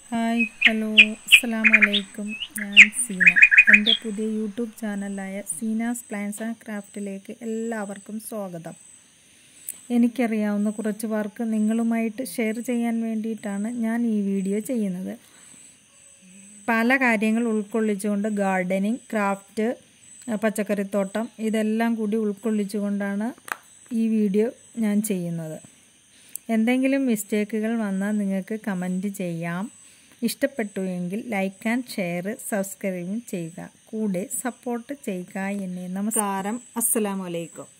hi hello അസ്സലാമു അലൈക്കും ഞാൻ സീന എൻ്റെ പുതിയ യൂട്യൂബ് ചാനലായ സീനാസ് പ്ലാൻസ് ആൻഡ് ക്രാഫ്റ്റിലേക്ക് എല്ലാവർക്കും സ്വാഗതം എനിക്കറിയാവുന്ന കുറച്ച് വർക്ക് നിങ്ങളുമായിട്ട് ഷെയർ ചെയ്യാൻ വേണ്ടിയിട്ടാണ് ഞാൻ ഈ വീഡിയോ ചെയ്യുന്നത് പല കാര്യങ്ങൾ ഉൾക്കൊള്ളിച്ചുകൊണ്ട് ഗാർഡനിങ് ക്രാഫ്റ്റ് പച്ചക്കറിത്തോട്ടം ഇതെല്ലാം കൂടി ഉൾക്കൊള്ളിച്ചുകൊണ്ടാണ് ഈ വീഡിയോ ഞാൻ ചെയ്യുന്നത് എന്തെങ്കിലും മിസ്റ്റേക്കുകൾ വന്നാൽ നിങ്ങൾക്ക് കമൻറ്റ് ചെയ്യാം ഇഷ്ടപ്പെട്ടു എങ്കിൽ ലൈക്ക് ആൻഡ് ഷെയർ സബ്സ്ക്രൈബും ചെയ്യുക കൂടെ സപ്പോർട്ട് ചെയ്യുക എന്നെ നമസ്കാരം അസ്സലാമു അലൈക്കും